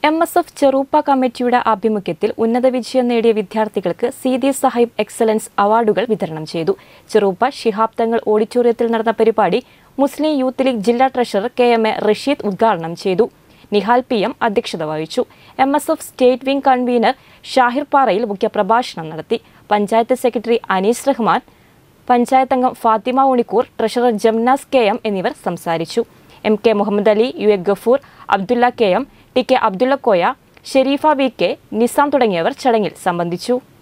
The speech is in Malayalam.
എം എസ് എഫ് ചെറൂപ്പ കമ്മിറ്റിയുടെ ആഭിമുഖ്യത്തിൽ ഉന്നത വിജയം നേടിയ വിദ്യാർത്ഥികൾക്ക് സീതി സാഹിബ് എക്സലൻസ് അവാർഡുകൾ വിതരണം ചെയ്തു ചെറൂപ്പ ശിഹാബ് തങ്ങൾ ഓഡിറ്റോറിയത്തിൽ നടന്ന പരിപാടി മുസ്ലിം യൂത്ത് ലീഗ് ജില്ലാ treasurer K M A Rasheed ഉദ്ഘാടനം ചെയ്തു നിഹാൽ പി എം അധ്യക്ഷത വഹിച്ചു M S F state wing convener Shahir Parayil മുഖ്യപ്രഭാഷണം നടത്തി പഞ്ചായത്ത് സെക്രട്ടറി അനീസ് റഹ്മാൻ പഞ്ചായത്ത് അംഗം Fathima Unikkoor treasurer Jamnas K M എന്നിവർ സംസാരിച്ചു M K Muhammad Ali U A Gafoor Abdulla K M T K Abdulla Koya Sherifa V K Nizam തുടങ്ങിയവർ ചടങ്ങിൽ സംബന്ധിച്ചു